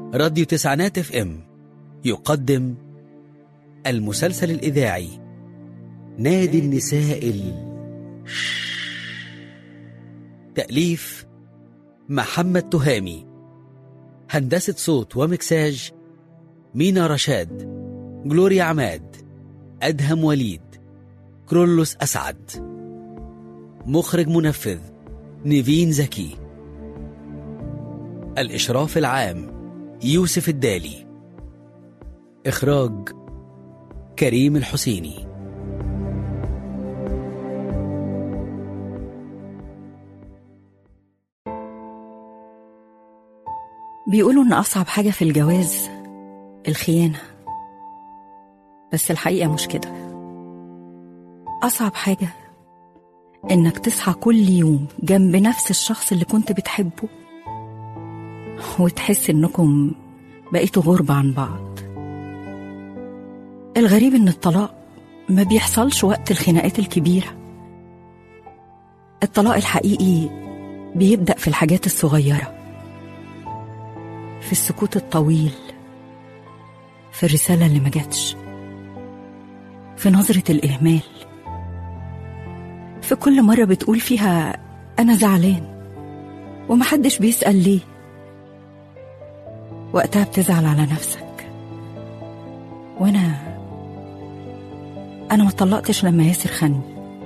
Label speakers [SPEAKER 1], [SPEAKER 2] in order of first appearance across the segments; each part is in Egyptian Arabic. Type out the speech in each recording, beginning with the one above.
[SPEAKER 1] راديو تسعينات اف ام يقدم المسلسل الإذاعي نادي النساء ال... تأليف محمد تهامي هندسة صوت ومكساج مينا رشاد جلوريا عماد أدهم وليد كرولوس أسعد مخرج منفذ نيفين زكي الإشراف العام يوسف الدالي إخراج كريم الحسيني
[SPEAKER 2] بيقولوا إن أصعب حاجة في الجواز الخيانة بس الحقيقة مش كده أصعب حاجة إنك تصحى كل يوم جنب نفس الشخص اللي كنت بتحبه وتحس إنكم بقيتوا غربة عن بعض الغريب إن الطلاق ما بيحصلش وقت الخناقات الكبيرة الطلاق الحقيقي بيبدأ في الحاجات الصغيرة في السكوت الطويل في الرسالة اللي ما جاتش في نظرة الإهمال في كل مرة بتقول فيها أنا زعلان ومحدش بيسأل ليه وقتها بتزعل على نفسك وأنا أنا ما طلقتش لما ياسر خاني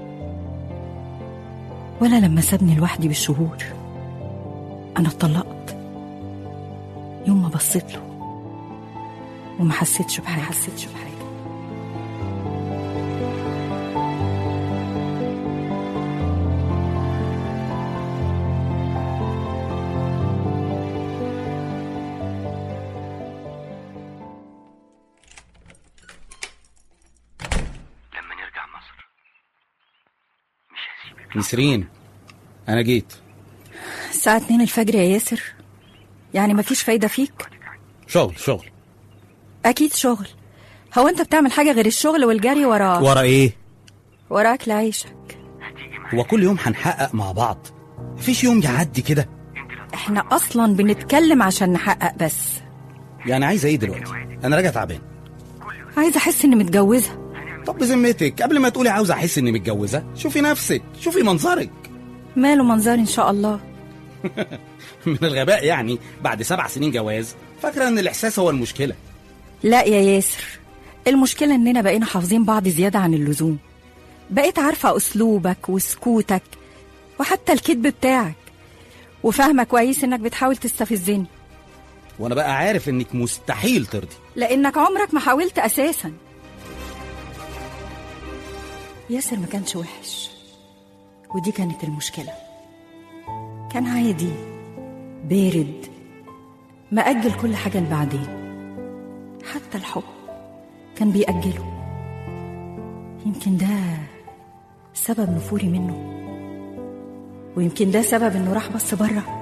[SPEAKER 2] ولا لما سابني لوحدي بالشهور أنا اتطلقت يوم ما بصيت له وما حسيتش بحاجة حسيتش بحاجة
[SPEAKER 3] لما نرجع مصر مش هسيبك
[SPEAKER 1] نسرين أنا جيت
[SPEAKER 2] الساعة اتنين الفجر يا ياسر يعني مفيش فايدة فيك
[SPEAKER 1] شغل شغل
[SPEAKER 2] أكيد شغل هو أنت بتعمل حاجة غير الشغل والجري ورا
[SPEAKER 1] ورا إيه؟
[SPEAKER 2] ورا أكل عيشك
[SPEAKER 1] هو كل يوم هنحقق مع بعض مفيش يوم يعدي كده
[SPEAKER 2] احنا أصلا بنتكلم عشان نحقق بس
[SPEAKER 1] يعني عايزة إيه دلوقتي؟ أنا راجع تعبان
[SPEAKER 2] عايزة أحس إني متجوزة
[SPEAKER 1] طب بذمتك قبل ما تقولي عاوزة أحس إني متجوزة شوفي نفسك شوفي منظرك
[SPEAKER 2] ماله منظري إن شاء الله
[SPEAKER 1] من الغباء يعني بعد سبع سنين جواز فاكرة إن الإحساس هو المشكلة
[SPEAKER 2] لا يا ياسر المشكلة إننا بقينا حافظين بعض زيادة عن اللزوم بقيت عارفة أسلوبك وسكوتك وحتى الكذب بتاعك وفاهمة كويس إنك بتحاول تستفزني
[SPEAKER 1] وأنا بقى عارف إنك مستحيل ترضي
[SPEAKER 2] لأنك عمرك ما حاولت أساسا ياسر ما كانش وحش ودي كانت المشكلة كان عادي بارد مأجل كل حاجة لبعدين حتى الحب كان بيأجله يمكن ده سبب نفوري منه ويمكن ده سبب انه راح بص بره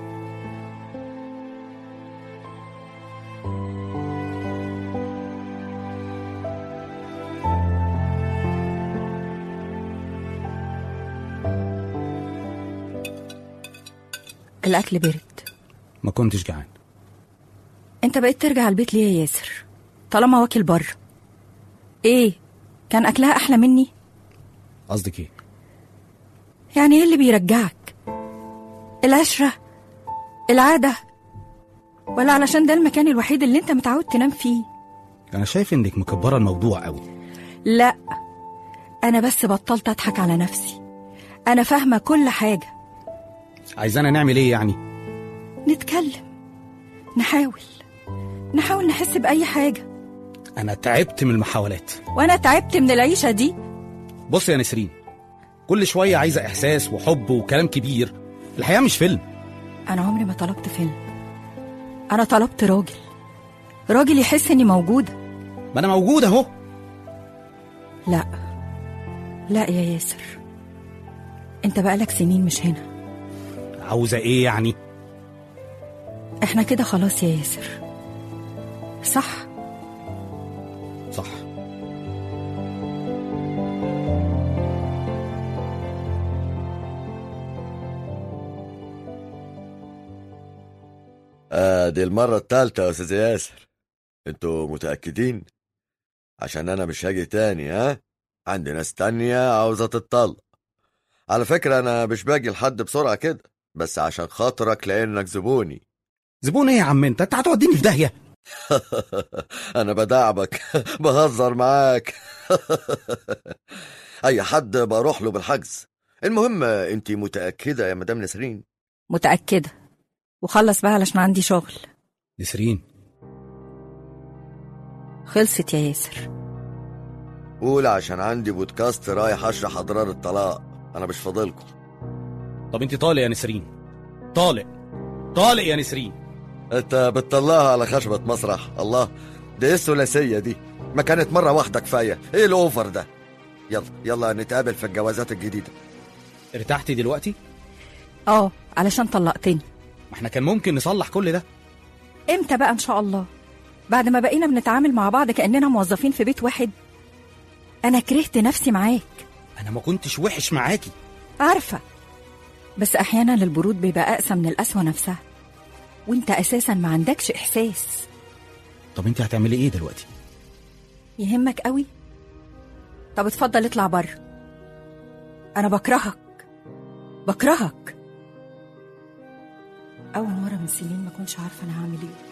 [SPEAKER 2] الأكل برد
[SPEAKER 1] ما كنتش جعان
[SPEAKER 2] انت بقيت ترجع البيت ليه يا ياسر طالما واكل بره ايه كان اكلها احلى مني
[SPEAKER 1] قصدك إيه؟
[SPEAKER 2] يعني ايه اللي بيرجعك العشرة العادة ولا علشان ده المكان الوحيد اللي انت متعود تنام فيه
[SPEAKER 1] أنا شايف إنك مكبرة الموضوع قوي
[SPEAKER 2] لا انا بس بطلت اضحك على نفسي انا فاهمة كل حاجة
[SPEAKER 1] عايزانا نعمل إيه يعني؟
[SPEAKER 2] نتكلم نحاول نحاول نحس بأي حاجة
[SPEAKER 1] أنا تعبت من المحاولات
[SPEAKER 2] وانا تعبت من العيشة دي
[SPEAKER 1] بص يا نسرين كل شوية عايزة إحساس وحب وكلام كبير الحياة مش فيلم
[SPEAKER 2] أنا عمري ما طلبت فيلم أنا طلبت راجل راجل يحس إني موجودة
[SPEAKER 1] ما أنا موجود أهو
[SPEAKER 2] لا لا يا ياسر أنت بقالك سنين مش هنا
[SPEAKER 1] عاوزة إيه يعني؟
[SPEAKER 2] إحنا كده خلاص يا ياسر صح
[SPEAKER 1] صح
[SPEAKER 4] آه دي المرة التالتة يا أستاذ ياسر انتوا متأكدين؟ عشان أنا مش هاجي تاني ها؟ عندي ناس تانية عاوزة تتطلق على فكرة أنا مش باجي لحد بسرعة كده بس عشان خاطرك لأنك زبوني
[SPEAKER 1] زبون ايه يا عم انت انت هتوديني في داهيه
[SPEAKER 4] أنا بدعبك بهزر معاك أي حد بروح له بالحجز المهم أنت متأكدة يا مدام نسرين
[SPEAKER 2] متأكدة وخلص بقى علشان عندي شغل
[SPEAKER 1] نسرين
[SPEAKER 2] خلصت يا ياسر
[SPEAKER 4] قول عشان عندي بودكاست رايح أشرح أضرار الطلاق أنا مش فاضلكم
[SPEAKER 1] طب انت طالق يا نسرين طالق طالق يا نسرين
[SPEAKER 4] انت بتطلعها على خشبة مسرح الله دي ايه الثلاثية دي ما كانت مرة واحدة كفاية ايه الاوفر ده يلا يلا نتقابل في الجوازات الجديدة
[SPEAKER 1] ارتحتي دلوقتي
[SPEAKER 2] اه علشان طلقتني
[SPEAKER 1] ما احنا كان ممكن نصلح كل ده
[SPEAKER 2] امتى بقى ان شاء الله بعد ما بقينا بنتعامل مع بعض كأننا موظفين في بيت واحد انا كرهت نفسي معاك
[SPEAKER 1] انا ما كنتش وحش معاكي
[SPEAKER 2] عارفة بس أحيانا البرود بيبقى أقسى من القسوة نفسها وانت أساسا ما عندكش إحساس
[SPEAKER 1] طب انت هتعملي ايه دلوقتي
[SPEAKER 2] يهمك قوي طب اتفضل اطلع بره أنا بكرهك بكرهك أول مرة من سنين ما كنتش عارفة أنا هعمل إيه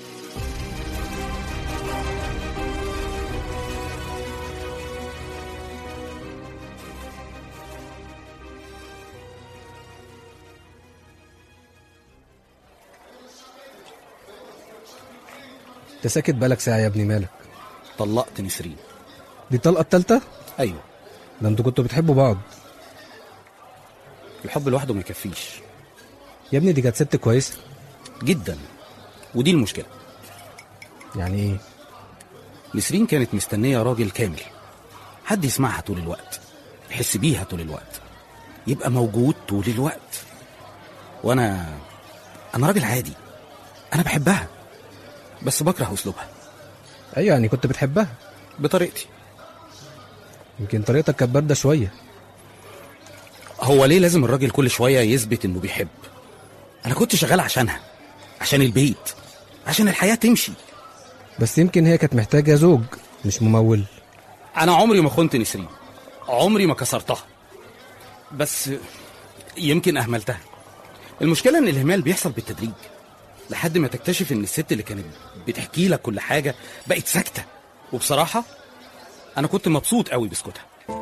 [SPEAKER 5] انت ساكت بالك ساعة يا ابني مالك
[SPEAKER 1] طلقت نسرين
[SPEAKER 5] دي الطلقة التالتة
[SPEAKER 1] ايوه
[SPEAKER 5] ده انتوا كنتوا بتحبوا بعض
[SPEAKER 1] الحب لوحده ما يكفيش
[SPEAKER 5] يا ابني دي كانت ست كويسة
[SPEAKER 1] جدا ودي المشكله
[SPEAKER 5] يعني ايه
[SPEAKER 1] نسرين كانت مستنيه راجل كامل حد يسمعها طول الوقت يحس بيها طول الوقت يبقى موجود طول الوقت وانا انا راجل عادي انا بحبها بس بكره اسلوبها
[SPEAKER 5] ايوه يعني كنت بتحبها
[SPEAKER 1] بطريقتي
[SPEAKER 5] يمكن طريقتك كانت باردة شوية
[SPEAKER 1] هو ليه لازم الراجل كل شويه يثبت انه بيحب انا كنت شغال عشانها عشان البيت عشان الحياه تمشي
[SPEAKER 5] بس يمكن هي كانت محتاجة زوج مش ممول
[SPEAKER 1] انا عمري ما خنت نسرين عمري ما كسرتها بس يمكن اهملتها المشكله ان الاهمال بيحصل بالتدريج لحد ما تكتشف ان الست اللي كانت بتحكي لك كل حاجه بقت ساكته وبصراحه انا كنت مبسوط قوي بسكوتها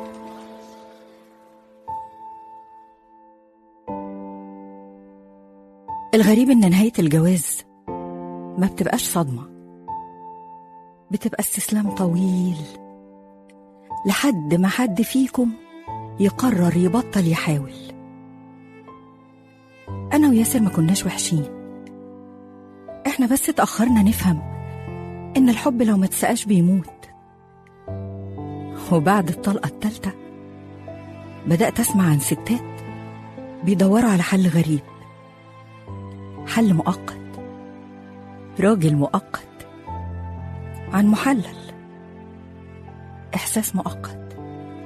[SPEAKER 2] الغريب إن نهاية الجواز ما بتبقاش صدمة بتبقى استسلام طويل لحد ما حد فيكم يقرر يبطل يحاول أنا وياسر ما كناش وحشين إحنا بس اتأخرنا نفهم إن الحب لو ما اتسقاش بيموت وبعد الطلقة التالتة بدأت أسمع عن ستات بيدوروا على حل غريب حل مؤقت راجل مؤقت عن محلل إحساس مؤقت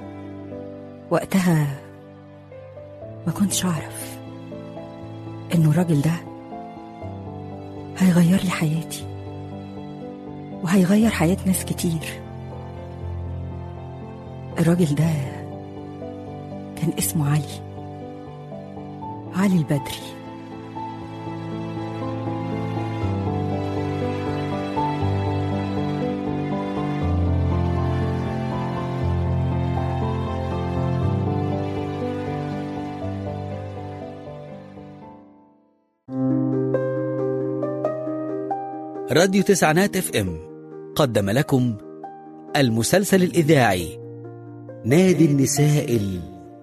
[SPEAKER 2] وقتها ما كنتش أعرف إنه الراجل ده هيغير لي حياتي وهيغير حياة ناس كتير الراجل ده كان اسمه علي علي البدري
[SPEAKER 6] راديو تسعينات اف ام قدم لكم المسلسل الإذاعي نادي النساء ال...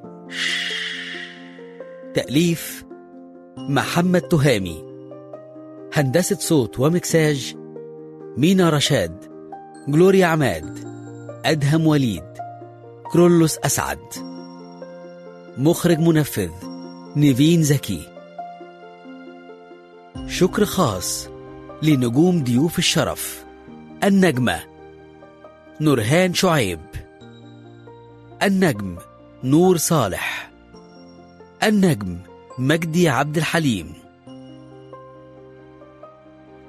[SPEAKER 6] تأليف محمد تهامي هندسة صوت ومكساج مينا رشاد جلوريا عماد أدهم وليد كرولوس أسعد مخرج منفذ نيفين زكي شكر خاص لنجوم ضيوف الشرف النجمة نورهان شعيب النجم نور صالح النجم مجدي عبد الحليم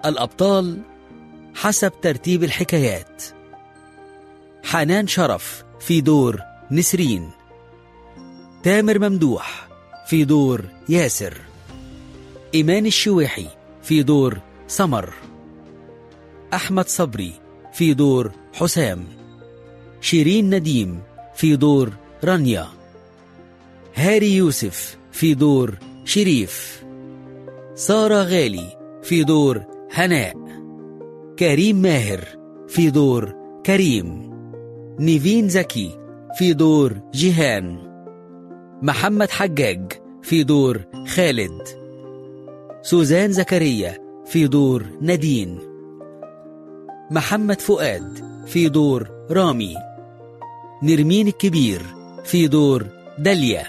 [SPEAKER 6] الأبطال حسب ترتيب الحكايات حنان شرف في دور نسرين تامر ممدوح في دور ياسر إيمان الشويحي في دور سمر أحمد صبري في دور حسام شيرين نديم في دور رانيا هاري يوسف في دور شريف سارة غالي في دور هناء كريم ماهر في دور كريم نيفين زكي في دور جيهان محمد حجاج في دور خالد سوزان زكريا في دور نادين محمد فؤاد في دور رامي نرمين الكبير في دور داليا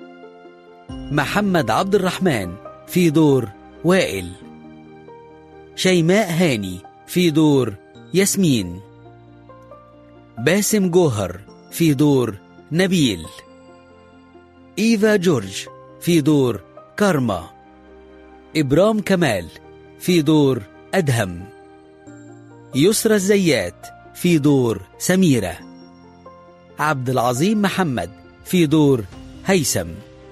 [SPEAKER 6] محمد عبد الرحمن في دور وائل شيماء هاني في دور ياسمين باسم جوهر في دور نبيل إيفا جورج في دور كارما إبرام كمال في دور أدهم يسرى الزيات في دور سميرة عبد العظيم محمد في دور هيثم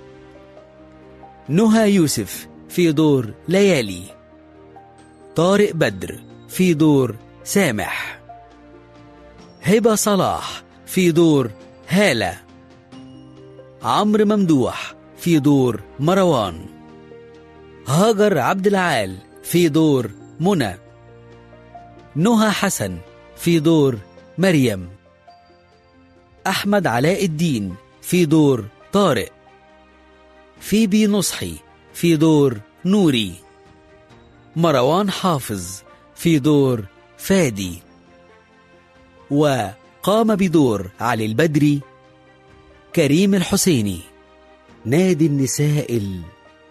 [SPEAKER 6] نهى يوسف في دور ليالي طارق بدر في دور سامح هبة صلاح في دور هالة عمرو ممدوح في دور مروان هاجر عبد العال في دور منى نهى حسن في دور مريم أحمد علاء الدين في دور طارق فيبي نصحي في دور نوري مروان حافظ في دور فادي وقام بدور علي البدري كريم الحسيني نادي النساء ال...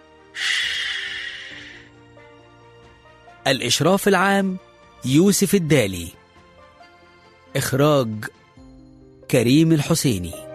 [SPEAKER 6] الإشراف العام يوسف الدالي إخراج كريم الحسيني